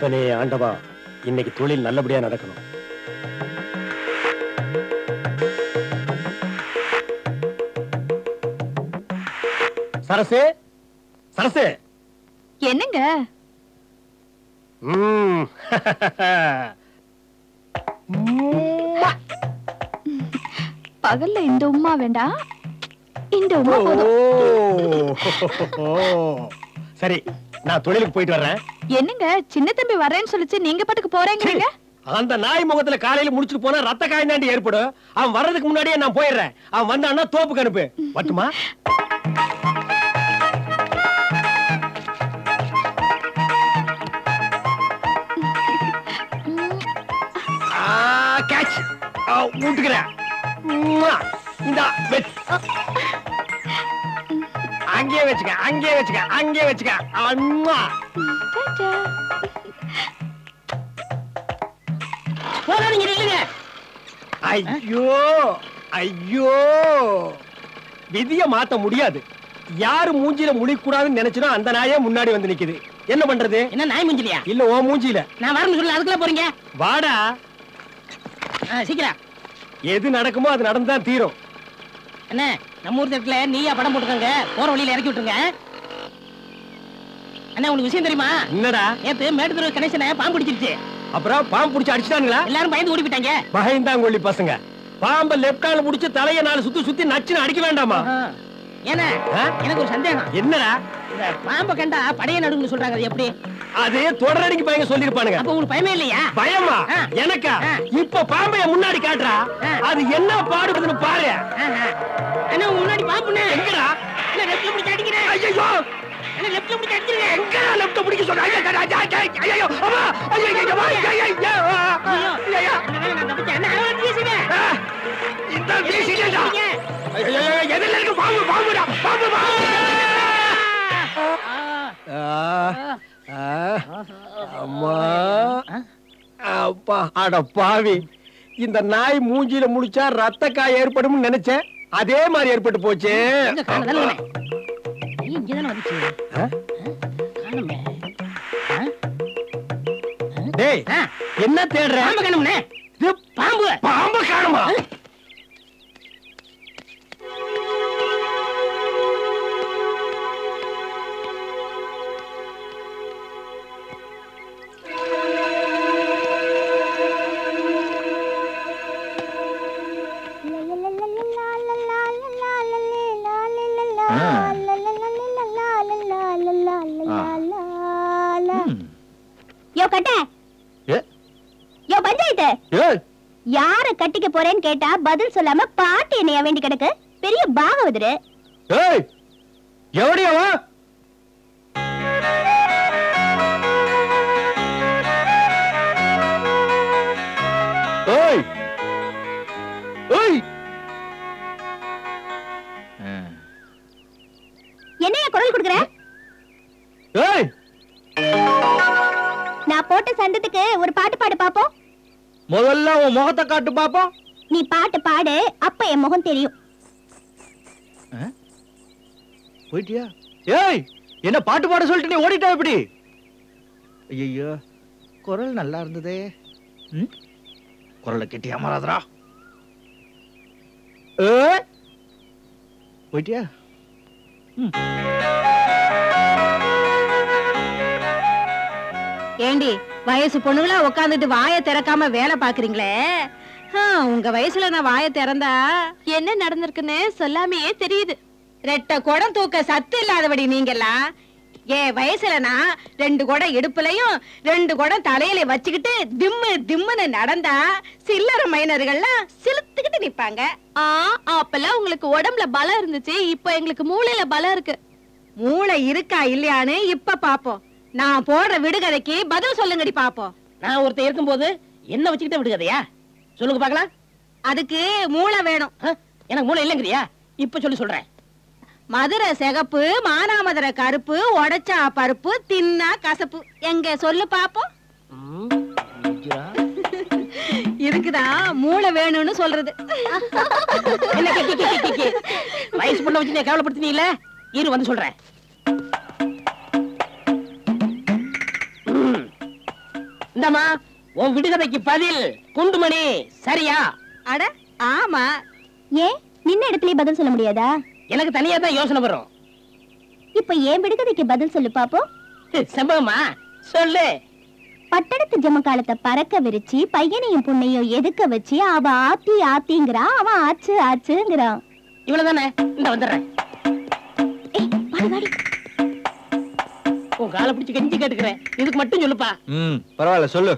நாதனே ஆண்டவா இன்னைக்கு தொழில் நல்லபடியா நடக்கணும் சரசு சரசு என்னங்க ம். உம்மா. பகல்ல இந்த உமா வேண்டாம் இந்த உமா போதும் ஓ. சரி நான் தொழிலுக்கு போயிட்டு வர்றேன் என்னங்க சின்ன தம்பி வரேன்னு சொல்லிச்சு நீங்க பாட்டுக்கு போறேங்கிறீங்க அந்த நாய் முகத்துல காலையில முடிச்சுட்டு போனா ரத்த காயம் தாண்டி ஏற்படும் அவன் வர்றதுக்கு முன்னாடியே நான் போயிடுறேன் அவன் வந்தான்னா தோப்புக்கு அனுப்பு மட்டுமா கேட்ச் விட்டுக்கிறேன் இந்த அங்கேயே வச்சுக்க அங்கேயே வச்சுக்க அங்கேயே வச்சுக்க அம்மா டாடா. போகாதீங்க நில்லுங்க ஐயோ ஐயோ விதிய மாத்த முடியாது யாரு மூஞ்சில முழிக்கூடாதுன்னு நினைச்சனோ அந்த நாயே முன்னாடி வந்து நிக்குது என்ன பண்றது என்ன நாய் முஞ்சிலியா இல்ல ஓ மூஞ்சில நான் வரணும் சொல்லல அதுக்குள்ள போறீங்க வாடா ஆ, சீக்கிரம் எது நடக்குமோ அது நடந்துதான் தீரும் என்ன நம்ம ஊர் தட்டுல நீயா படம் போட்டுக்கோங்க போற வழியில இறக்கி விட்டுருங்க அண்ணா உனக்கு விஷயம் தெரியுமா என்னடா நேத்து மேட்டுத்தூர் கணேசனை பாம்பு பிடிச்சிருச்சு அப்புறம் பாம்பு புடிச்சு அடிச்சிட்டாங்களா எல்லாரும் பயந்து ஓடி போயிட்டாங்க பயந்தாங்கொள்ளி பசங்க பாம்ப லெப்ட் ஹால புடிச்சு தலைய நாலு சுத்தி சுத்தி நச்சுன்னு அடிக்க வேண்டாமா ஆஹா. ஏன்னா ஆ? எனக்கு ஒரு சந்தேகம் என்னடா இந்த பாம்பை கண்டா படைய நடுங்கன்னு சொல்றாங்க அது எப்படி அது தொடரடிக்கு பையங்க சொல்லிருப்பானுங்க அப்ப உங்களுக்கு பயமே இல்லையா பயமா ஆ. எனக்கா ஆ. இப்ப பாம்பைய முன்னாடி காட்டுறா ஆ. அது என்ன பாடுபடுதுன்னு பாரு ஆஹா. அண்ணா உங்க முன்னாடி பாம்புண்ணே எங்கடா அண்ணா லெஃப்ட்ல பிடிச்சி அடிக்கிறேன் ஐயோ அண்ணா லெஃப்ட்ல பிடிச்சி அடிக்கிறேன் எங்க லெஃப்ட் பிடிக்க சொல்ற ஐயோ ஐயோ, ஐயோ, ஐயோ அம்மா ஐயோ ஐயோ ஐயோ ஐயோ ஐயோ ஐயோ. ஐயோ அந்த வேலை நான் தப்பிச்சேன் அண்ணா அவரை வீசுங்க ஆ, இந்த வீசிட்டேடா ஐயோ ஐயோ, ஐயோ, எதிரில இருக்கு பாம்பு பாம்புடா பாம்பு பாம்பு ஆ, ஆ, அம்மா அப்பா அட பாவி இந்த நாய் மூஞ்சில முடிச்சா ரத்த காய் ஏற்படும் நினைச்சேன் அதே மாதிரி ஏற்பட்டு போச்சு எங்க காணதானே இங்கதானே வந்துச்சு ஆ? காணுமே ஆ? டேய் ஆ, என்ன தேடுற பாம்பு காணும்னே இது பாம்பு பாம்பு காணுமா யோ கட்ட ஏ யோ பஞ்சாயத்து ஏய் யார கட்டிக்க போறேன்னு கேட்டா பதில் சொல்லாம பாட்டி என்னைய வேண்டி கிடக்கு பெரிய பாகவதரு ஏய் எவடியாவா ஏய் ஏய் என்னைய குரல் கொடுக்குற ஏய் நான் போட்ட சந்தத்துக்கு ஒரு பாட்டு பாடு பாப்போம் முதல்ல உன் முகத்தை காட்டு பாப்போம் நீ பாட்டு பாடு அப்ப என் முகம் தெரியும் போயிட்டியா ஏய் என்ன பாட்டு பாட சொல்லிட்டு நீ ஓடிட்டா எப்படி ஐயோ குரல் நல்லா இருந்ததே ம்? குரலை கெட்டி அமராதரா ஏய் போயிட்டியா ஏண்டி வயசு பொண்ணுங்களா உட்காந்துட்டு வாயை திறக்காம வேலை பாக்குறீங்களே ஹம், உங்க வயசுல நான் வாயை திறந்தா என்ன நடந்திருக்குன்னு சொல்லாமையே தெரியுது ரெட்ட குடம் தூக்க சத்து இல்லாதபடி நீங்கெல்லாம் என் வயசுல நான் ரெண்டு குடம் இடுப்புலயும் ரெண்டு குடம் தலையில வச்சுக்கிட்டு திம்மு திம்முன்னு நடந்தா சில்லற மைனர்கள்லாம் சிலுத்துக்கிட்டு நிப்பாங்க ஆ அப்பெல்லாம் உங்களுக்கு உடம்புல பலம் இருந்துச்சு இப்போ எங்களுக்கு மூளையில பலம் இருக்கு மூளை இருக்கா இல்லையான்னு இப்ப பாப்போம் நான் போடுற விடுகதைக்கு பதில் சொல்லுங்கடி பாப்போம் நான் ஒருத்தன் இருக்கும்போது என்ன வச்சுக்கிட்ட விடுகதையா சொல்லுங்க பார்க்கலாம் அதுக்கு மூளை வேணும் ஆ, எனக்கு மூளை இல்லைங்கிறியா இப்ப சொல்லி சொல்றேன் மதுரை சிகப்பு மானாமதுரை கருப்பு உடைச்சா பருப்பு தின்னா கசப்பு எங்க சொல்லு பாப்போம் இதுக்குதான் மூளை வேணும்னு சொல்றது என்ன கி, கி, கி, கி, கி. வயசு பொண்ணை வச்சு நீ கேவலப்படுத்தினீல இரு வந்து சொல்றேன் ம். இந்தம்மா உன் விடுகதைக்கு பதில் குண்டுமணி சரியா அட ஆமா ஏன் நின்ன இடத்துலயே பதில் சொல்ல முடியாதா எனக்கு தனியா தான் யோசனை வரும் இப்ப ஏன் விடுகதைக்கு பதில் சொல்லு பாப்போம் செம்பகமா சொல்லு பட்டணத்து ஜமக்காலத்தை பறக்க விரிச்சு பையனையும் பொண்ணையும் எதுக்க வச்சு அவ ஆத்தி ஆத்திங்கிறா அவன் ஆச்சு ஆச்சுங்கிறான் இவ்வளவுதானே இந்த வந்துடுறேன் ஏய், வாடி, வாடி. உன் காலை பிடிச்சு கெஞ்சி கேட்டுக்கிறேன் இதுக்கு மட்டும் சொல்லுப்பா ம் பரவாயில்ல சொல்லு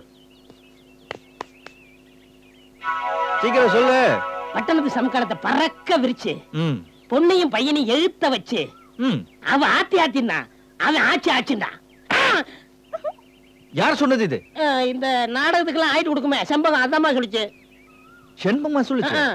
சீக்கிரம் சொல்லு பட்டணத்து சமக்காலத்தை பறக்க விரிச்சு ம் பொண்ணையும் பையனையும் எழுத்த வச்சு ம் அவ ஆத்தி ஆத்தின்னா அவன் ஆச்சு ஆச்சுண்டா யார் சொன்னது இது இந்த நாடகத்துக்கெல்லாம் ஆயிட்டு கொடுக்குமே செம்பகம் அதாம்மா சொல்லிச்சு செண்பமா சொல்லுச்சு ஆ,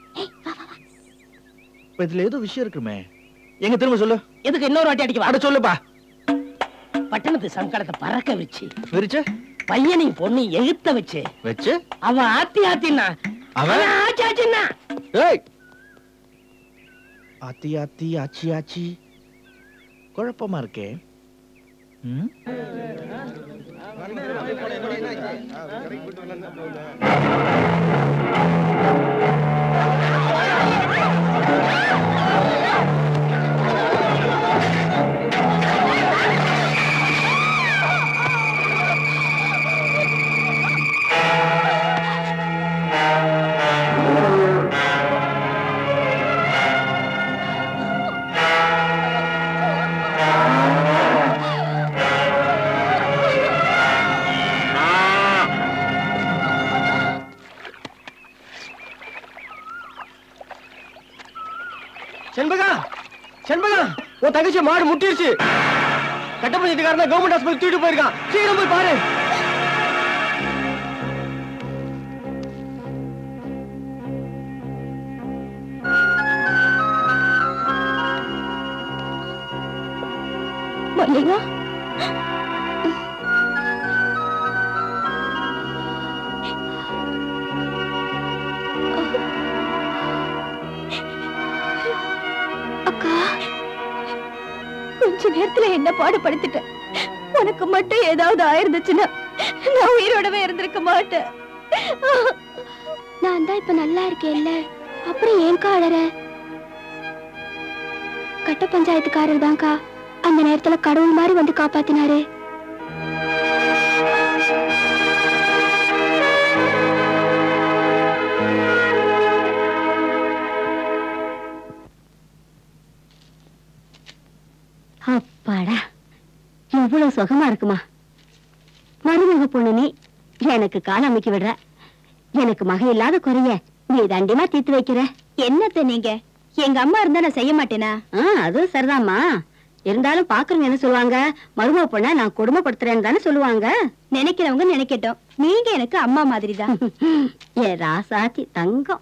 இப்ப இதுல ஏதோ விஷயம் இருக்குமே எங்க திரும்ப சொல்லு எதுக்கு இன்னொரு வாட்டி அடிக்க அட சொல்லுப்பா பட்டணத்து சமக்காலத்தை பறக்க வச்சு விரிச்சு பையனையும் பொண்ணையும் எழுத்த வச்சு வச்சு அவ ஆத்தி ஆத்தின்னா அவன்? அவன் ஆச்சு ஆச்சுன்னா ஏய் ஆத்தி ஆத்தி ஆச்சி ஆச்சி குழப்பமா இருக்கே ம் செண்பகா செண்பகா உன் தங்கச்சி மாடு முட்டிருச்சு கட்ட பஞ்சாயத்துக்காரன் கவர்மெண்ட் ஹாஸ்பிட்டல் தூக்கிட்டு போயிருக்கான் சீக்கிரம் போய் பாரு மல்லிகா அக்கா கொஞ்ச நேரத்துல என்ன பாடுபடுத்திட்டேன் உனக்கு மட்டும் ஏதாவது ஆயிருந்துச்சுன்னா நான் உயிரோடவே இருந்திருக்க மாட்டேன் நான் தான் இப்ப நல்லா இருக்கேன்ல அப்புறம் ஏன்க்கா அழற கட்ட பஞ்சாயத்துக்காரர் தான்க்கா அந்த நேரத்துல கடவுள் மாதிரி வந்து காப்பாத்தினாரு அப்பாடா எவ்வளவு சுகமா இருக்குமா மருமக பொண்ணு நீ எனக்கு கால் அமைக்க விடுற எனக்கு மகன் இல்லாத குறைய நீ தண்டிமா தீர்த்து வைக்கிற என்னத்த நீங்க எங்க அம்மா இருந்தா நான் செய்ய மாட்டேனா அதுவும் சரிதாம்மா இருந்தாலும் பாக்குறவங்க என்ன சொல்லுவாங்க மருமக பொண்ண நான் கொடுமைப்படுத்துறேன்னு தானே சொல்லுவாங்க நினைக்கிறவங்க நினைக்கட்டும் நீங்க எனக்கு அம்மா மாதிரி தான் ஏ ராசாத்தி தங்கம்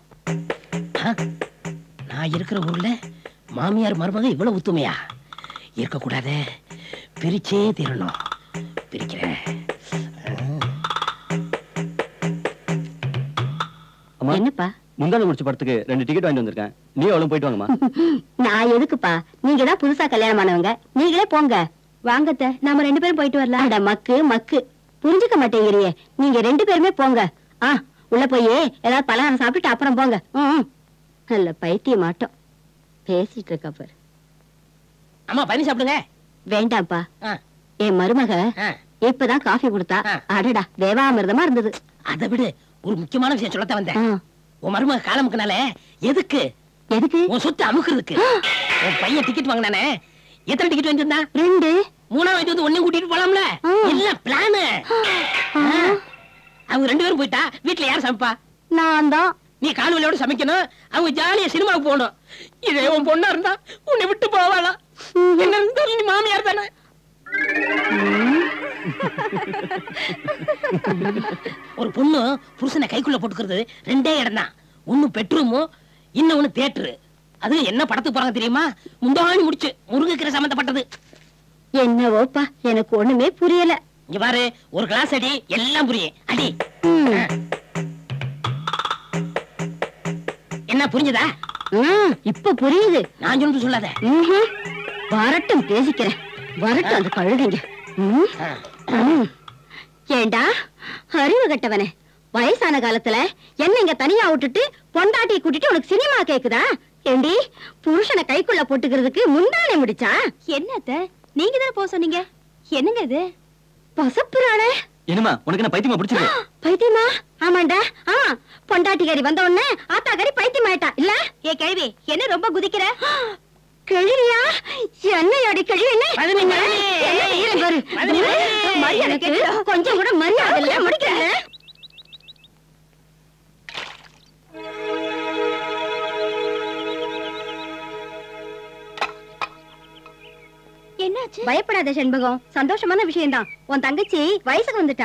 நான் இருக்கிற ஊர்ல மாமியார் மருமக இவ்வளவு ஒத்துமையா இருக்கக்கூடாதே பிரிச்சே தீரணும் பிரிக்கிறேன் அம்மா என்னப்பா முந்தான முடிச்ச படத்துக்கு ரெண்டு டிக்கெட் வாங்கிட்டு வந்திருக்கேன் நீ அவளும் போயிட்டு வாங்கம்மா நான் எதுக்குப்பா நீங்க தான் புதுசா கல்யாணம் ஆனவங்க நீங்களே போங்க வாங்கத்த நாம ரெண்டு பேரும் போயிட்டு வரலாம் அட மக்கு மக்கு புரிஞ்சுக்க மாட்டேங்கிறியே நீங்க ரெண்டு பேருமே போங்க ஆ உள்ள போய் ஏதாவது பலகாரம் சாப்பிட்டு அப்புறம் போங்க ம், ம். நல்ல பைத்திய மாட்டோம் பேசிட்டு இருக்கா பாரு அம்மா பண்ணி சாப்பிடுங்க வேண்டாம்ப்பா ஆ, என் மருமக ஆ. இப்பதான் காஃபி கொடுத்தா ஆ. அடடா தேவாமிர்தமா இருந்தது அதை விடு ஒரு முக்கியமான விஷயம் சொல்லத்தான் வந்தேன் ஆ, உன் மருமக காலமுக்குனால எதுக்கு எதுக்கு உன் சொத்து அமுக்குறதுக்கு உன் பையன் டிக்கெட் வாங்கினானே எத்தனை டிக்கெட் வாங்கிட்டு வந்தா ரெண்டு மூணாவது வாங்கிட்டு வந்து ஒன்னையும் கூட்டிட்டு போலாம்ல ஆ. எல்லாம் பிளானு அவங்க ரெண்டு பேரும் போயிட்டா வீட்டுல யார் சமைப்பா நான் தான் நீ கால்வலியோட சமைக்கணும் அவங்க ஜாலியா சினிமாவுக்கு போகணும் இதே உன் பொண்ணா இருந்தா உன்னை விட்டு போவாளா என்ன இருந்தாலும் நீ மாமியார் தானே ஒரு பொண்ணு புருஷனை கைக்குள்ள போட்டுக்கிறது ரெண்டே இடம் தான் ஒண்ணு பெட்ரூமும் இன்னொன்னு தியேட்டரு அது என்ன படத்துக்கு போறாங்க தெரியுமா முந்தாணி முடிச்சு முருங்கைக்கீரை சம்பந்தப்பட்டது என்னவோப்பா எனக்கு ஒண்ணுமே புரியல இங்க பாரு ஒரு கிளாஸ் அடி எல்லாம் புரியும் அடி ம். ஆ. என்ன புரிஞ்சதா ம், இப்ப புரியுது நான் சொன்னது சொல்லாத ம்ஹும். வரட்டும் பேசிக்கிறேன் வரட்டும் அந்த கழுதைங்க ம், ஆ. ம். ஏண்டா அறிவு கட்டவனே வயசான காலத்துல என்ன இங்க தனியா விட்டுட்டு பொண்டாட்டியை கூட்டிட்டு உனக்கு சினிமா கேக்குதா ஏண்டி புருஷனை கைக்குள்ள போட்டுக்கிறதுக்கு முந்தானே முடிச்சா என்னத்த நீங்க தானே போக சொன்னீங்க என்னங்க இது பசப்புறானே என்னம்மா உனக்கு என்ன பைத்தியமா பிடிச்சிருக்கு பைத்தியமா ஆமாண்டா ஆமா பொண்டாட்டிக்காரி வந்த உடனே ஆத்தாக்காரி பைத்தியம் ஆயிட்டா இல்ல ஏ கேள்வி என்ன ரொம்ப குதிக்கிற கிழியா என்ன அடி கிழி என்ன பதினஞ்சு என்ன மணி. என்ன ஈரம் பாரு. பதினஞ்சு மணி. மரியாதைக்கு கொஞ்சம் கூட மரியாதை இல்ல முடிக்கிறேன் என்னாச்சு பயப்படாத செண்பகம் சந்தோஷமான விஷயம்தான் உன் தங்கச்சி வயசுக்கு வந்துட்டா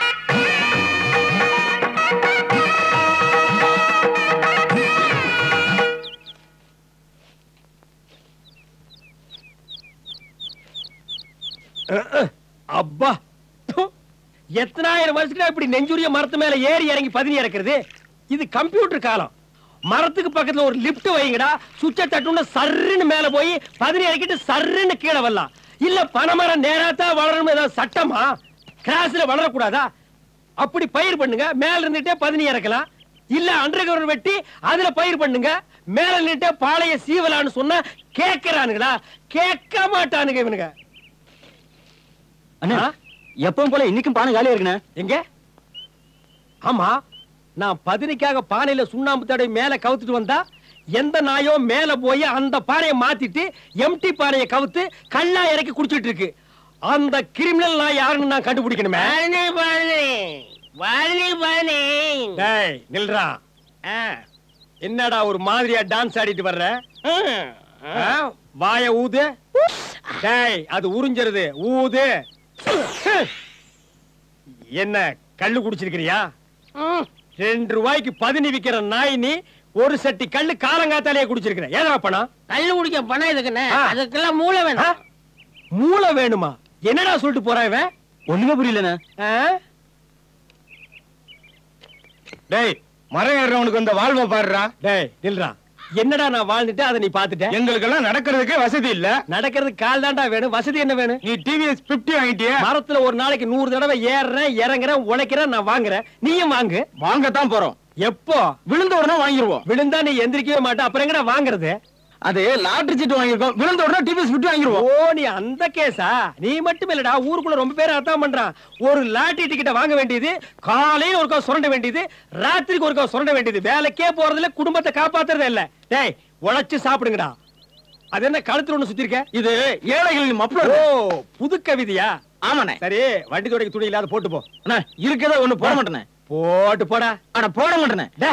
அப்பா ப்பு. எத்தனாயிரம் வருஷத்துக்கு இப்படி நெஞ்சுரிய மரத்து மேல ஏறி இறங்கி பதினி இறக்குறது இது கம்ப்யூட்டர் காலம் மரத்துக்கு பக்கத்துல ஒரு லிப்ட் வைங்கடா சுவிட்ச தட்டுன்னு சர்ருன்னு மேல போய் பதினி இறக்கிட்டு சர்ருன்னு கீழே வரலாம் இல்ல பனைமரம் நேராத்தான் வளரணும் ஏதாவது சட்டமா கிராஸ்ல வளரக்கூடாதா அப்படி பயிர் பண்ணுங்க மேல இருந்துட்டே பதினி இறக்கலாம் இல்ல அண்டர் கிரவுண்ட் வெட்டி அதுல பயிர் பண்ணுங்க மேல நின்னுட்டே பாளைய சீவலான்னு சொன்னா கேக்குறானுங்களா கேட்க மாட்டானுங்க இவனுங்க அண்ணா ஆ? எப்பவும் போல இன்னைக்கும் பானை காலியா இருக்குண்ணே எங்க ஆமா நான் பதினிக்காக பானையில சுண்ணாம்பு தடவை மேல கவுத்துட்டு வந்தா எந்த நாயோ மேல போய் அந்த பானையை மாத்திட்டு எம்டி பானையை கவுத்து கல்லா இறக்கி குடிச்சிட்டு இருக்கு அந்த கிரிமினல் நான் யாருன்னு நான் கண்டுபிடிக்கணுமே பழனி பழனி பழனி பழனி டேய் நில்றா ஆ. என்னடா ஒரு மாதிரியா டான்ஸ் ஆடிட்டு வர்ற ம். ஆ? வாய ஊது டேய் அது உறிஞ்சிருது ஊது என்ன கள்ளு குடிச்சிருக்கிறியா ம். ரெண்டு ரூபாய்க்கு பதினி விக்கிற நாய் நீ ஒரு சட்டி கல்லு காலங்காத்தாலேயே குடிச்சிருக்கிற ஏதா பணம் கள்ளு குடிக்க பணம் எதுக்குண்ணே ஆ. அதுக்கெல்லாம் மூளை ஆ? வேணும் மூளை வேணுமா என்னடா சொல்லிட்டு போறான் இவன் ஒண்ணுமே புரியலண்ணே ஆ? டேய் மரம் ஏறுறவனுக்கு இந்த வாழ்வை பாடுறா டேய் நில்றா என்னடா நான் வாழ்ந்துட்டு அதை நீ பாத்துட்ட எங்களுக்கெல்லாம் நடக்கிறதுக்கே வசதி இல்ல நடக்கிறதுக்கு கால் தாண்டா வேணும் வசதி என்ன வேணும் நீ டிவிஎஸ் 50 வாங்கிட்டிய மரத்துல ஒரு நாளைக்கு நூறு தடவை ஏறுறேன் இறங்குறேன் உழைக்கிறேன் நான் வாங்குறேன் நீயும் வாங்கு வாங்கத்தான் போறோம் எப்போ விழுந்த உடனே வாங்கிருவோம் விழுந்தா நீ எந்திரிக்கவே மாட்ட அப்புறம் எங்கடா வாங்குறது அது லாட்டரி சீட்டு வாங்கிருக்கோம் விழுந்த உடனே டிவிஎஸ் 50 வாங்கிருவோம் ஓ நீ அந்த கேஸா நீ மட்டும் இல்லடா ஊருக்குள்ள ரொம்ப பேர் அதான் பண்றான் ஒரு லாட்டரி டிக்கெட்டை வாங்க வேண்டியது காலையில ஒருக்கா சுரண்ட வேண்டியது ராத்திரிக்கு ஒருக்கா சுரண்ட வேண்டியது வேலைக்கே போறதுல குடும்பத்தை காப்பாத்துறதே இல்ல டேய் உழைச்சு சாப்பிடுங்கடா அது என்ன கழுத்துல ஒண்ணு சுத்தி இருக்க இது ஏழைகளின் மப்ளர் ஓ புது கவிதையா ஆமாண்ணே சரி வண்டி துடைக்க துணி இல்லாத போட்டு போ அண்ணா இருக்கதா ஒண்ணு போட மாட்டேனே போட்டு போடா அட போட மாட்டேனே டே.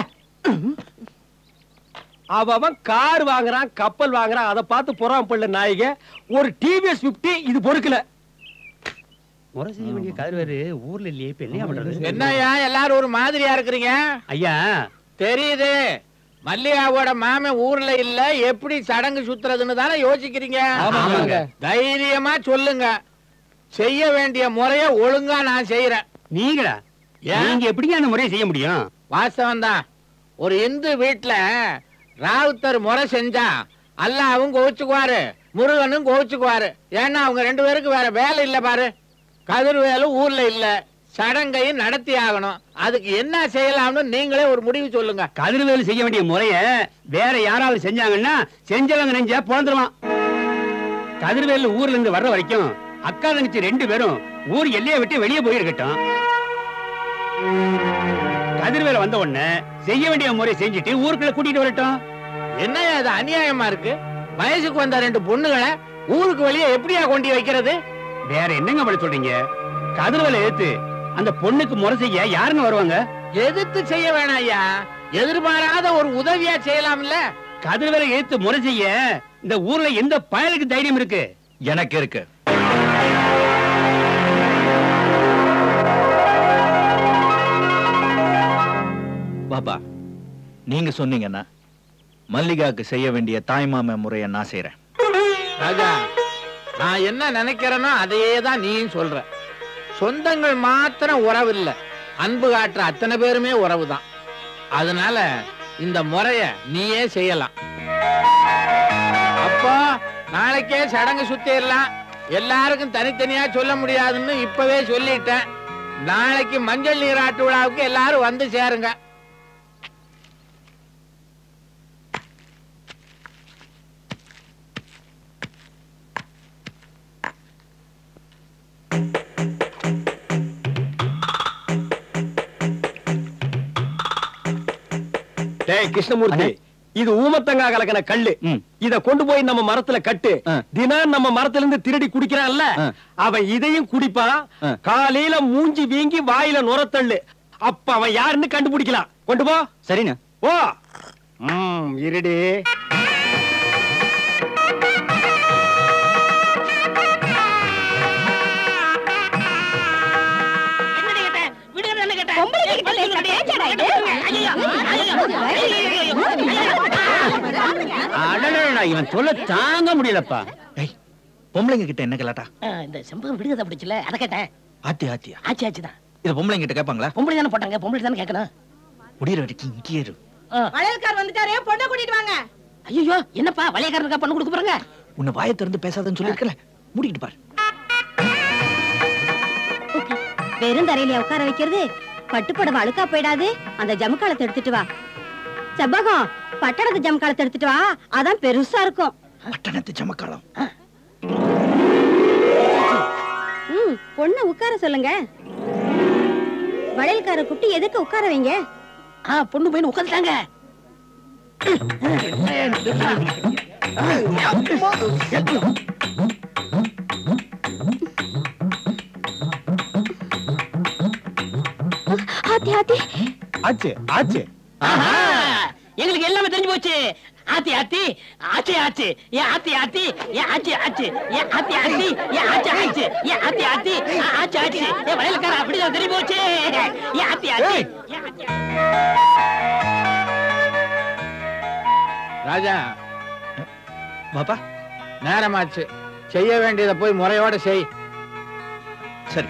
அவ அவன் கார் வாங்குறான் கப்பல் வாங்குறான் அதை பார்த்து புறாம பள்ள நாயிக ஒரு டிவிஎஸ் 50 இது பொறுக்கல முறை செய்ய வேண்டிய கதிர்வேறு ஊர்ல இல்லையே இப்ப என்ன பண்றது என்னய்யா எல்லாரும் ஒரு மாதிரியா இருக்கிறீங்க ஐயா தெரியுது மல்லிகாவோட மாமன் ஊர்ல இல்ல எப்படி சடங்கு சுத்துறதுன்னு தானே யோசிக்கிறீங்க ஆமாங்க. தைரியமா சொல்லுங்க செய்ய வேண்டிய முறைய ஒழுங்கா நான் செய்யறேன் நீங்களா ஏன்? நீங்க எப்படிங்க அந்த முறையை செய்ய முடியும் வாஸ்தவம் தான் ஒரு இந்து வீட்டுல ராவுத்தர் முறை செஞ்சா அல்லாவும் கோவிச்சுக்குவாரு முருகனும் கோவிச்சுக்குவாரு ஏன்னா அவங்க ரெண்டு பேருக்கு வேற வேலை இல்ல பாரு கதிர்வேலும் ஊர்ல இல்ல சடங்கையும் நடத்தி ஆகணும் அதுக்கு என்ன செய்யலாம்னு நீங்களே ஒரு முடிவு சொல்லுங்க கதிர்வேலு செய்ய வேண்டிய முறைய வேற யாராவது செஞ்சாங்கன்னா செஞ்சவங்க நெஞ்ச பிறந்துருவான் கதிர்வேலு ஊர்ல இருந்து வர்ற வரைக்கும் அக்கா தங்கச்சி ரெண்டு பேரும் ஊர் எல்லையை விட்டு வெளியே போயிருக்கட்டும் கதிர்வேல வந்த உடனே செய்ய வேண்டிய முறையை செஞ்சுட்டு ஊருக்குள்ள கூட்டிட்டு வரட்டும் என்னய்யா இது அநியாயமா இருக்கு வயசுக்கு வந்த ரெண்டு பொண்ணுகளை ஊருக்கு வெளியே எப்படியா கொண்டு வைக்கிறது வேற என்னங்க பண்ண சொல்றீங்க கதிர்வேலை எடுத்து அந்த பொண்ணுக்கு முறை செய்ய யாருங்க வருவாங்க எதிர்த்து செய்ய வேணாம் ஐயா எதிர்பாராத ஒரு உதவியா செய்யலாம்ல கதிர்வேலை எடுத்து முறை செய்ய இந்த ஊர்ல எந்த பயலுக்கு தைரியம் இருக்கு எனக்கு இருக்கு பாப்பா நீங்க சொன்னீங்கன்னா மல்லிகாக்கு செய்ய வேண்டிய தாய்மாம முறையை நான் செய்யறேன் ராஜா நான் என்ன நினைக்கிறேனோ அதையே தான் நீயும் சொல்ற சொந்தங்கள் மாத்திரம் உறவு இல்ல அன்பு காட்டுற அத்தனை பேருமே உறவு தான் அதனால இந்த முறைய நீயே செய்யலாம் அப்போ நாளைக்கே சடங்கு சுத்திடலாம் எல்லாருக்கும் தனித்தனியா சொல்ல முடியாதுன்னு இப்பவே சொல்லிட்டேன் நாளைக்கு மஞ்சள் நீராட்டு விழாவுக்கு எல்லாரும் வந்து சேருங்க டேய் கிருஷ்ணமூர்த்தி இது ஊமத்தங்கா கலக்கின கல்லு ம். இத கொண்டு போய் நம்ம மரத்துல கட்டு ஆ. தினம் நம்ம மரத்துல இருந்து திருடி குடிக்கிறான்ல ஆ. அவன் இதையும் குடிப்பான் ஆ. காலையில மூஞ்சி வீங்கி வாயில நுரத்தள்ளு அப்ப அவன் யாருன்னு கண்டுபிடிக்கலாம் கொண்டு போ சரிண்ணா ஓ ம் இருடி என்னடி கேட்டேன்? விடுங்க தானே கேட்டேன். பொம்பளை கிட்ட பதில் பேசுற சொல்லுடி. பேச்சாடா இது? ஐயையோ, ஐயையோ, ஐயையோ, ஐயையோ. அடடடா, இவன் சொல்ல தாங்க முடியலப்பா ஏய் பொம்பளைங்க கிட்ட என்ன கலாட்டா ஆ, இந்த செம்பகம் விடுகதை பிடிச்சல அதை கேட்டேன் ஆத்தி ஆத்தியா ஆச்சு ஆச்சு தான் இத பொம்பளைங்க கிட்ட கேட்பாங்களா பொம்பளை தானே போட்டாங்க பொம்பளை தானே கேட்கணும் முடியிற வரைக்கும் இங்கேயே இரு வளையல்கார் வந்துட்டாரே பொண்ணை கூட்டிட்டு வாங்க ஐயோ என்னப்பா வளையக்காரனுக்கா பண்ணு கொடுக்க போறாங்க உன்னை வாயை திறந்து பேசாதன்னு சொல்லிருக்கல மூடிக்கிட்டு பாரு வெறும் தரையில உட்கார வைக்கிறது பட்டுப்படவை அழுக்கா போயிடாது அந்த ஜமுக்காலத்தை எடுத்துட்டு வா செவ்வகம் பட்டணத்து ஜமுக்காலத்தை எடுத்துட்டு வா அதான் பெருசா இருக்கும் பட்டணத்து சமக்காலம் ம் பொண்ணை உட்கார சொல்லுங்க வளையல்கார குட்டி எதுக்கு உட்கார வைங்க ஆ பொண்ணு பையன் உட்காந்துட்டாங்க ஆத்தி ஆத்தி ஆச்சு ஆச்சு ஆஹா, எங்களுக்கு எல்லாமே தெரிஞ்சு போச்சு ஆத்தி ஆத்தி ஆச்சி ஆச்சு ஏ ஆத்தி ஆத்தி ஏ ஆச்சி ஆச்சு ஏ ஆத்தி ஆத்தி ஏ ஆச்சி ஆச்சு ஏ ஆத்தி ஆத்தி ஆ, ஆச்சி ஆச்சு ஏ வயலுக்கார அப்படிதான் தெரிஞ்சு போச்சு ஏ ஆத்தி ஆத்தி ஏ ஆத்தி ஆத்தி. ராஜா பாப்பா நேரமாச்சு செய்ய வேண்டியதை போய் முறையோட செய் சரி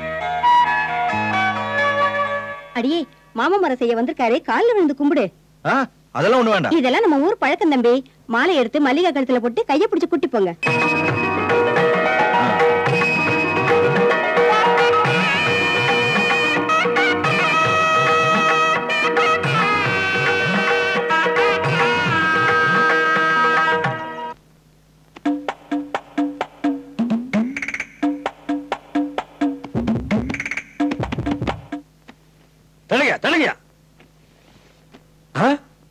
அடியே மாமா மரம் செய்ய வந்திருக்காரு கால்ல விழுந்து கும்பிடு ஆ அதெல்லாம் ஒண்ணு வேண்டாம் இதெல்லாம் நம்ம ஊர் பழக்கம் தம்பி மாலை எடுத்து மல்லிகை கழுத்துல போட்டு கைய பிடிச்சு குட்டி போங்க தள்ளுங்க தள்ளுங்க ஆ?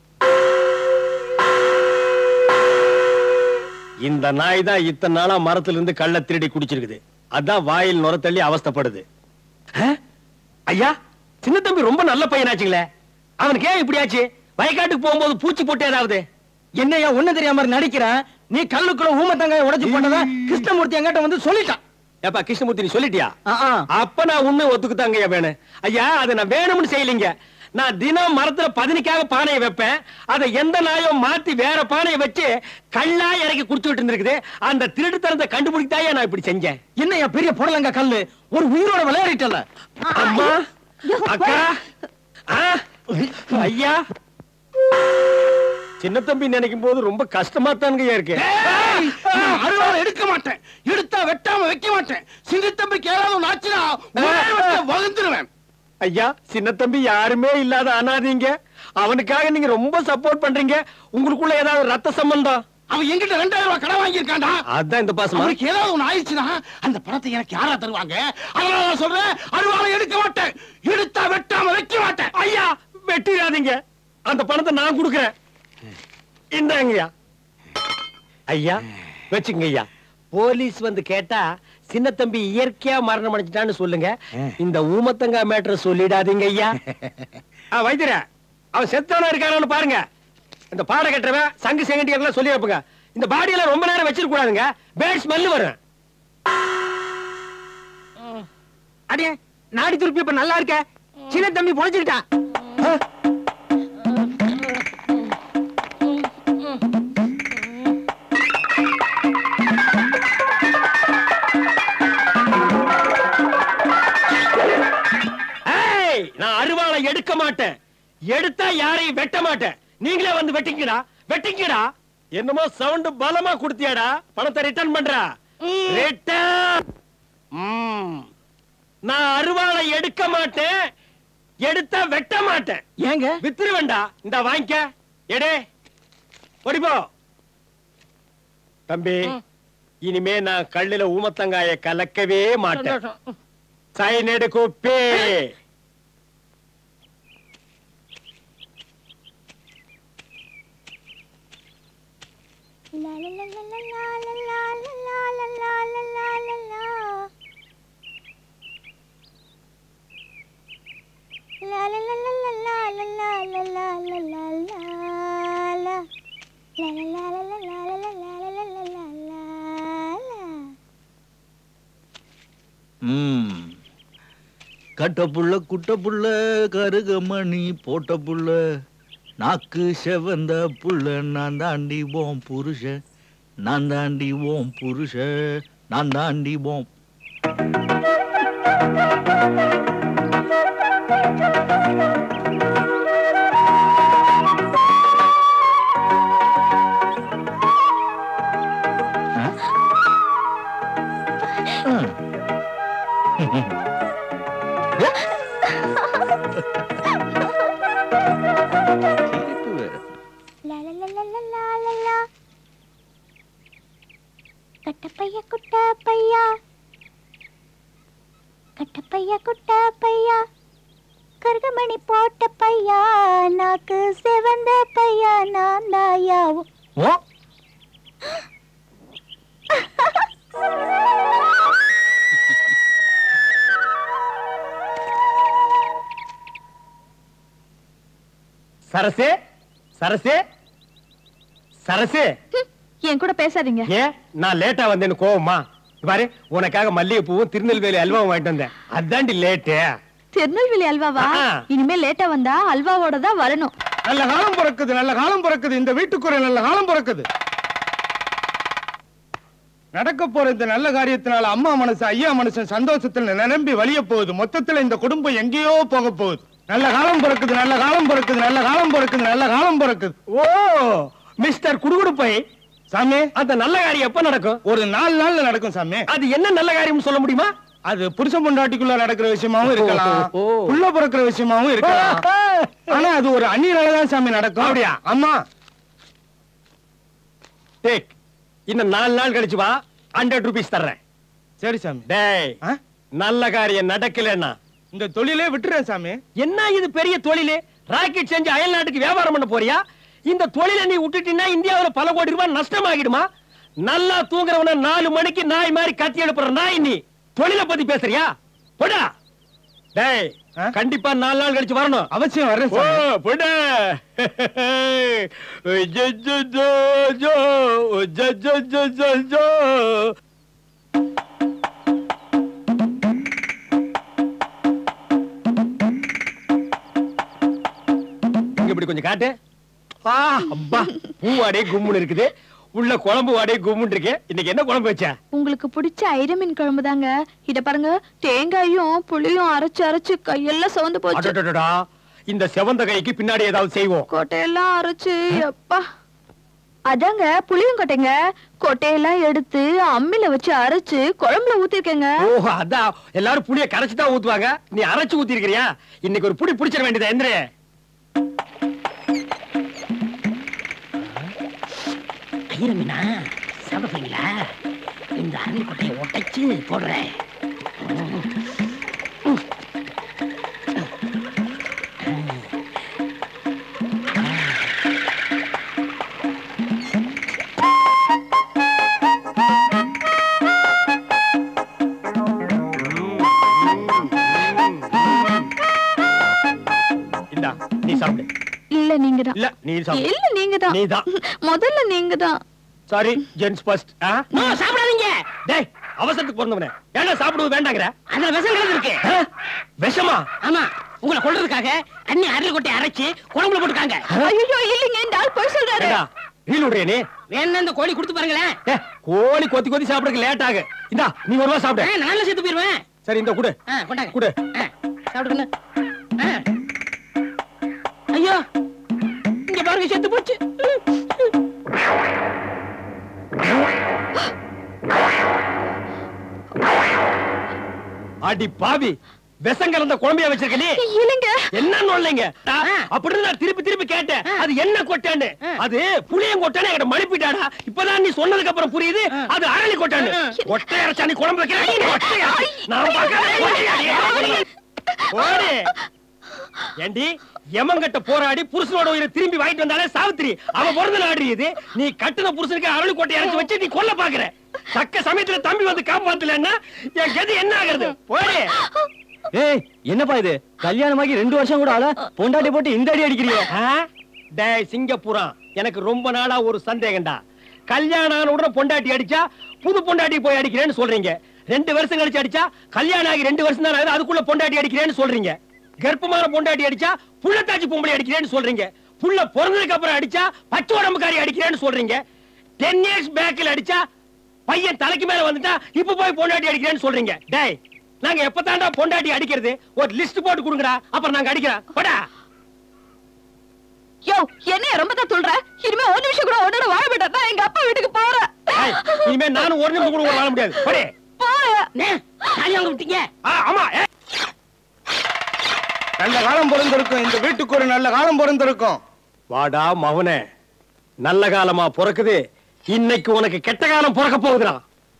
இந்த நாய் தான் இத்தனை நாளா மரத்துல இருந்து கள்ள திருடி குடிச்சிருக்குது அதான் வாயில் நுர தள்ளி அவஸ்தைப்படுது ஆ? ஐயா சின்ன தம்பி ரொம்ப நல்ல பையனாச்சுங்களே அவனுக்கு ஏன் இப்படி ஆச்சு வயக்காட்டுக்கு போகும்போது பூச்சி போட்டு ஏதாவது என்னையா ஒண்ணு தெரியாம நடிக்கிறேன் நீ கல்லுக்குள்ள ஊமத்தங்காய உடைச்சு போட்டதா கிருஷ்ணமூர்த்தி என்கிட்ட வந்து சொல்லிட்டான் ஏப்பா கிருஷ்ணமூர்த்தி நீ சொல்லிட்டியா ஆ, ஆ. அப்ப நான் உண்மை ஒத்துக்குத்தாங்க ஐயா வேணும் ஐயா அதை நான் வேணும்னு செய்யலைங்க நான் தினம் மரத்துல பதினிக்காக பானையை வைப்பேன் அதை எந்த நாயும் மாத்தி வேற பானையை வச்சு கல்லா இறக்கி குடிச்சுட்டு இருந்திருக்குது அந்த திருட்டுத்தனத்தை கண்டுபிடித்தாயா நான் இப்படி செஞ்சேன் என்னையா பெரிய புடலங்க கல்லு ஒரு உயிரோட விளையாடிட்டல அம்மா அக்கா ஆ, ஐயா சின்ன தம்பி நினைக்கும் போது ரொம்ப கஷ்டமா தானுங்கய்யா இருக்கு அருவாளை எடுக்க மாட்டேன் எடுத்தா வெட்டாம வைக்க மாட்டேன் சிங்கத்தம்பிக்கு ஏதாவது ஆச்சுன்னா வகுந்துருவேன் ஐயா சின்ன தம்பி யாருமே இல்லாத அனாதீங்க அவனுக்காக நீங்க ரொம்ப சப்போர்ட் பண்றீங்க உங்களுக்குள்ள ஏதாவது ரத்த சம்பந்தம் அவன் என்கிட்ட ரெண்டாயிரம் ரூபாய் கடன் வாங்கியிருக்கான்டா அதான் இந்த பாசமா அவனுக்கு ஏதாவது ஒண்ணு ஆயிடுச்சுன்னா அந்த பணத்தை எனக்கு யாரா தருவாங்க அதனால நான் சொல்றேன் அருவாளை எடுக்க மாட்டேன் எடுத்தா வெட்டாம வைக்க மாட்டேன் ஐயா வெட்டிடாதீங்க அந்த பணத்தை நான் கொடுக்கறேன் இந்தாங்கய்யா ஐயா வச்சுங்க ஐயா போலீஸ் வந்து கேட்டா சின்ன தம்பி இயற்கையா மரணம் அடைஞ்சிட்டான்னு சொல்லுங்க இந்த ஊமத்தங்கா மேட்டர் சொல்லிடாதீங்க ஐயா ஆ, வைத்தியரே அவன் செத்தவனா இருக்கானு பாருங்க இந்த பாட கட்டுறவன் சங்கு செங்கட்டியெல்லாம் சொல்லி வைப்புங்க இந்த பாடியெல்லாம் ரொம்ப நேரம் வச்சிருக்க கூடாதுங்க பேட் ஸ்மெல் வரும் அடே நாடி துருப்பி இப்ப நல்லா இருக்க சின்ன தம்பி பொழைச்சுக்கிட்டான் ஏய் நான் அருவாளை எடுக்க மாட்டேன் எடுத்தா யாரையும் வெட்ட மாட்டேன் நீங்களே வந்து வெட்டிங்கடா வெட்டிங்கடா என்னமோ சவுண்ட் பலமா கொடுத்தியாடா பணத்தை ரிட்டர்ன் பண்றா ரிட்டர்ன் நான் அருவாளை எடுக்க மாட்டேன் எடுத்தா வெட்ட மாட்டேன் ஏங்க வித்துருவேண்டா இந்த வாங்கிக்க எடே ஓடிப்போ தம்பி இனிமே நான் கல்லுல ஊமத்தங்காய கலக்கவே மாட்டேன் சந்தோஷம் சைனடு குப்பி ம். கட்ட புள்ள குட்ட புள்ள கருகமணி போட்ட புள்ள நாக்கு செவந்த புள்ள நான் தாண்டி ஓம் புருஷ நான் தாண்டி ஓம் புருஷ நான் தாண்டி ஓம் சிரிப்பு வேற. கட்டப்பையா குட்டப்பையா கட்டப்பையா குட்டப்பையா கருகமணி போட்ட பையா நாக்கு செவந்த பையா நான் தாயாவும் ஓ சரசே சரசே சரசே என் கூட பேசாதீங்க ஏன் நான் லேட்டா வந்தேன்னு கோவமா இங்க பாரு உனக்காக மல்லிகை பூவும் திருநெல்வேலி அல்வாவும் வாங்கிட்டு வந்தேன் அதாண்டி லேட்டு திருநெல்வேலி அல்வாவா ஆ. இனிமே லேட்டா வந்தா அல்வாவோட தான் வரணும் நல்ல காலம் பிறக்குது நல்ல காலம் பிறக்குது இந்த வீட்டுக்கு ஒரு நல்ல காலம் பிறக்குது நடக்க போற இந்த நல்ல காரியத்தினால அம்மா மனசு ஐயா மனுஷன் சந்தோஷத்துல நிரம்பி வழிய போகுது மொத்தத்துல இந்த குடும்பம் எங்கேயோ போக போகுது நல்ல காலம் பிறக்குது நல்ல காலம் பிறக்குது நல்ல காலம் பிறக்குது நல்ல காலம் பிறக்குது ஓ மிஸ்டர் குடுகுடுப்பை சாமி அந்த நல்ல காரியம் எப்ப நடக்கும் ஒரு நாலு நாள்ல நடக்கும் சாமி அது என்ன நல்ல காரியம் சொல்ல முடியுமா அது புருஷன் பொண்டாட்டிக்குள்ள நடக்கிற விஷயமாவும் இருக்கலாம் ஓ, ஓ, ஓ. புள்ள பிறக்கிற விஷயமாவும் இருக்கலாம் ஆனா அது ஒரு அந்நியனாலதான் சாமி நடக்கும் அப்படியா? ஆமா டேக் இன்னும் நாலு நாள் கழிச்சு வா ஹண்ட்ரட் ருபீஸ் தர்றேன் சரி சாமி டேய் ஆ? நல்ல காரியம் நடக்கலன்னா இந்த தொழிலே விட்டுறேன் சாமி என்ன இது பெரிய தொழிலு ராக்கெட் செஞ்சு அயல் நாட்டுக்கு வியாபாரம் பண்ண போறியா இந்த தொழிலை நீ விட்டுட்டீங்கன்னா இந்தியாவுல பல கோடி ரூபாய் நஷ்டமாகிடுமா நல்லா தூங்குறவன நாலு மணிக்கு நாய் மாதிரி கத்தி எழுப்புற நாய் நீ தொழிலை பத்தி பேசுறியா போடா டேய் ஆ? கண்டிப்பா நாலு நாள் கழிச்சு வரணும் அவசியம் வர்றேன் ஓ சாமி போடா ஜோ, ஜோ, ஜோ, ஜோ, ஜோ, ஜோ, ஜோ, ஜோ, ஜோ. இங்க இப்படி கொஞ்சம் காட்டு ஆ, அப்பா பூ வாடே கும்முன்னு இருக்குது உள்ள குழம்பு வாடே கும்முன்னு இருக்கு இன்னைக்கு என்ன குழம்பு வச்ச உங்களுக்கு பிடிச்ச ஐரமீன் குழம்பு தாங்க இத பாருங்க தேங்காயும் புளியும் அரைச்சு அரைச்சு கையெல்லாம் சவந்து போச்சு அடடடடா, இந்த செவந்த கைக்கு பின்னாடி ஏதாவது செய்வோம் கொட்டையெல்லாம் அரைச்சு எப்பா அதாங்க புளியும் கொட்டைங்க கொட்டையெல்லாம் எடுத்து அம்மில வச்சு அரைச்சு குழம்புல ஊத்திருக்கேங்க ஓ அதான் எல்லாரும் புளிய கரைச்சு தான் ஊத்துவாங்க நீ அரைச்சு ஊத்தி இருக்கிறியா இன்னைக்கு ஒரு புடி புடிச்சிட வேண்டியதா எந்திரே ஐயரமீனா சாப்பிடுறீங்களா இந்த அரளி கொட்டையை உடைச்சு போடுறேன் இந்தா நீ சாப்பிடு இல்ல நீங்க தான் இல்ல நீ சாப்பிடு இல்ல நீங்க தான் நீதான். முதல்ல நீங்க தான் சாரி ஜென்ஸ் ஃபர்ஸ்ட் நோ சாப்பிடாதீங்க டேய் அவசரத்துக்கு பிறந்தவனே ஏன்னா சாப்பிடுவது வேண்டாங்கற அதுல விஷம் கலந்து இருக்கு ஆ? விஷமா ஆமா உங்களை கொல்றதுக்காக அண்ணி அரளி கொட்டையை அரைச்சு குழம்புல போட்டுருக்காங்க ஐயோ இல்லைங்க இந்த ஆள் போய் சொல்றாரு ஏண்டா ரீல் விடுறியா நீ வேணா இந்த கோழி கொடுத்து பாருங்களேன் ஏ, கோழி கொத்தி கொத்தி சாப்பிடுறதுக்கு லேட் ஆகு இந்தா நீ ஒரு ரூபா ஆ, சாப்பிடு நானும் சேர்த்து போயிருவேன் சரி இந்த குடு ஆ, கொண்டாங்க குடு ஆ, சாப்பிடுங்க ஆ. ஐயோ இங்க பாருங்க செத்து போச்சு அடி பாவி விஷம் கலந்த குழம்பைய வச்சிருக்க நீ இல்லைங்க என்ன நொல்லைங்க அப்படின்னு நான் திருப்பி திருப்பி கேட்டேன் அது என்ன கொட்டான்னு அது புளியம் கொட்டான்னு என்கிட்ட மழுப்பிட்டாடா இப்பதான் நீ சொன்னதுக்கு அப்புறம் புரியுது அது அரளி கொட்டான்னு ஒட்டை அரைச்சா நீ குழம்பு வைக்கிற நீ ஒட்டை அரைச்சி. நான் பார்க்கறேன், ஒட்டை அரைச்சி. போடு. ஏண்டி எமங்கிட்ட போராடி புருஷனோட உயிரை திரும்பி வாங்கிட்டு வந்தாலே சாவித்திரி அவ பிறந்த நாடு இது நீ கட்டுன புருஷனுக்கு அரளி கொட்டை அரைச்சு வச்சு நீ கொல்ல பாக்குற தக்க சமயத்துல தம்பி வந்து காப்பாத்தலன்னா என் கதி என்ன ஆகுறது போடு ஏய் என்னப்பா இது கல்யாணமாகி ரெண்டு வருஷம் கூட ஆல பொண்டாட்டி போட்டு இந்த அடி அடிக்கிறியே ஆ? டேய் சிங்கப்புரம் எனக்கு ரொம்ப நாளா ஒரு சந்தேகம்டா கல்யாணம் ஆன உடனே பொண்டாட்டி அடிச்சா புது பொண்டாட்டி போய் அடிக்கிறேன்னு சொல்றீங்க ரெண்டு வருஷம் கழிச்சு அடிச்சா கல்யாணம் ஆகி ரெண்டு வருஷம் தான் ஆகுது அதுக்குள்ள பொண்டாட்டி அடிக்கிறேன்னு சொல்றீங்க கர்ப்பமான பொண்டாட்டி அடிச்சா புள்ளத்தாச்சி பொம்பளை அடிக்கிறேன்னு சொல்றீங்க புள்ள பிறந்ததுக்கு அப்புறம் அடிச்சா பச்சை உடம்புக்காரி அடிக்கிறேன்னு சொல்றீங்க டென் இயர்ஸ் பேக்கில் அடிச்சா பையன் தலைக்கு மேல வந்துட்டா இப்ப போய் பொண்டாட்டி அடிக்கிறேன்னு சொல்றீங்க டேய் நாங்க எப்பதான்டா பொண்டாட்டி அடிக்கிறது ஒரு லிஸ்ட் போட்டு கொடுங்கடா அப்புறம் நாங்க அடிக்கிறோம் போடா யோ என்ன ரொம்ப தான் சொல்ற இனிமே ஒரு நிமிஷம் கூட உன்னோட வாழ மாட்டேன் நான் எங்க அப்பா வீட்டுக்கு போறேன் ஏய், இனிமே நானும் ஒரு நிமிஷம் கூட வாழ முடியாது போடே போறேன் தாலி வாங்க விட்டீங்க ஆ, ஆமா ஏய். நல்ல காலம் பிறந்திருக்கும் இந்த வீட்டுக்கு ஒரு நல்ல காலம் பிறந்திருக்கும் வாடா மவனே நல்ல காலமா பிறக்குது இன்னைக்கு உனக்கு கெட்ட காலம் பிறக்க போகுதுடா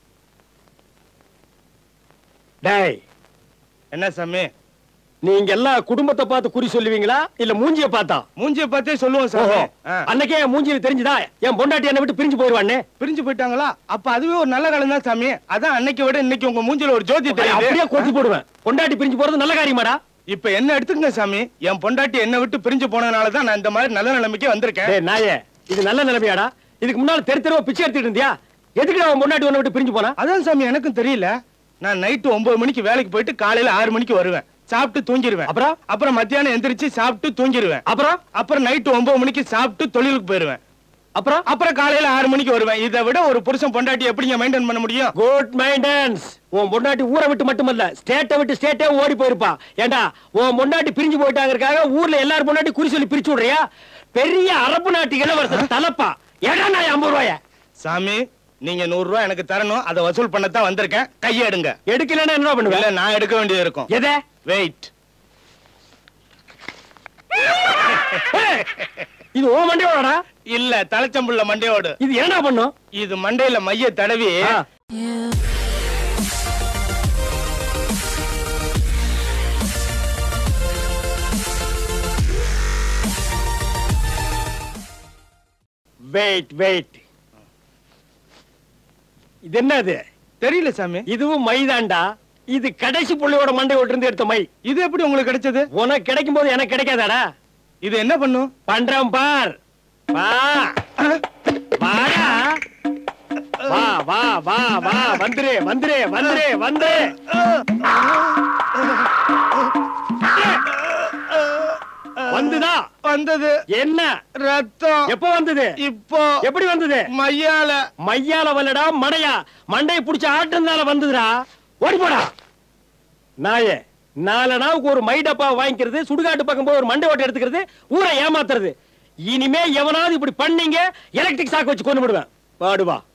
டேய் என்ன சாமி நீங்க எல்லாம் குடும்பத்தை பார்த்து குறி சொல்லுவீங்களா இல்ல மூஞ்சிய பார்த்தா மூஞ்சிய பார்த்தே சொல்லுவோம் ஓஹோ சாமி ஆ. அன்னைக்கே என் மூஞ்சியில தெரிஞ்சுதா என் பொண்டாட்டி என்னை விட்டு பிரிஞ்சு போயிருவான்னு பிரிஞ்சு போயிட்டாங்களா அப்ப அதுவே ஒரு நல்ல காலம் தான் சாமி அதான் அன்னைக்கு விட இன்னைக்கு உங்க மூஞ்சில ஒரு ஜோதி அப்படியே தெரியுது கொத்தி போடுவேன் பொண்டாட்டி பிரிஞ்சு போறது நல்ல காரியமாடா இப்ப என்ன எடுத்துக்கங்க சாமி என் பொண்டாட்டி என்ன விட்டு பிரிஞ்சு போனதுனால தான் நான் இந்த மாதிரி நல்ல நிலைமைக்கு வந்திருக்கேன் டேய் நாயே இது நல்ல நிலைமையாடா இதுக்கு முன்னால தெரு தெருவா பிச்சை எடுத்துட்டு இருந்தியா எதுக்கு அவன் பொண்டாட்டி உன்னை விட்டு பிரிஞ்சு போனா அதான் சாமி எனக்கும் தெரியல நான் நைட்டு ஒன்பது மணிக்கு வேலைக்கு போயிட்டு காலையில ஆறு மணிக்கு வருவேன் சாப்பிட்டு தூங்கிடுவேன் அப்புறம்? அப்புறம் மத்தியானம் எந்திரிச்சு சாப்பிட்டு தூங்கிடுவேன் அப்புறம் அப்புறம் நைட்டு ஒன்பது மணிக்கு சாப்பிட்டு தொழிலுக்கு போயிருவேன் அப்புறம் அப்புறம் காலையில ஆறு மணிக்கு வருவேன் இதை விட ஒரு புருஷன் பொண்டாட்டி எப்படிங்க மெயின்டைன் பண்ண முடியும் குட் மைண்டன்ஸ் உன் பொண்டாட்டி ஊரை விட்டு மட்டுமல்ல ஸ்டேட்டை விட்டு ஸ்டேட்டே ஓடி போயிருப்பா ஏண்டா உன் பொண்டாட்டி பிரிஞ்சு போயிட்டாங்கறக்காக ஊர்ல எல்லாரும் பொண்டாட்டி குறி சொல்லி பிரிச்சு விடுறியா பெரிய அரபு நாட்டு இளவரசர் தலப்பா ஏடா நான் ஐம்பது ரூபாய சாமி நீங்க நூறு ரூபாய் எனக்கு தரணும் அதை வசூல் பண்ணத்தான் வந்திருக்கேன் கையை எடுங்க எடுக்கலன்னா என்ன இல்ல பண்ணுவேன் நான் எடுக்க வேண்டியது இருக்கும் எதை வெயிட் இது ஓ மண்டையோடா இல்ல தலைச்சம்புள்ள மண்டையோடு இது என்னடா பண்ணும் இது மண்டையில மைய தடவி ஆ. வெயிட் வெயிட் இது என்னது தெரியல சாமி இதுவும் மைதான்டா இது கடைசி புள்ளையோட மண்டை இருந்து எடுத்த மை இது எப்படி உங்களுக்கு கிடைச்சது உனக்கு கிடைக்கும் போது எனக்கு கிடைக்காதாடா இது என்ன பண்ணும் பண்றேன் பார் வா வாடா வா வா வா வா வந்துரு வந்துரு வந்துரு வந்துரு வந்துதா வந்தது என்ன ரத்தம் எப்போ வந்தது இப்போ எப்படி வந்தது மையால மையால வல்லடா மடையா மண்டையை புடிச்ச ஆட்டுனால வந்ததுடா ஓடி போடா நாயே நாலு நாவுக்கு ஒரு மை டப்பா வாங்கிக்கிறது சுடுகாட்டு பக்கம் போய் ஒரு மண்டை ஓட்டை எடுத்துக்கிறது ஊரை ஏமாத்துறது இனிமே எவனாவது இப்படி பண்ணீங்க எலக்ட்ரிக் சாக்கு வச்சு கொண்டு விடுவேன் பாடுவா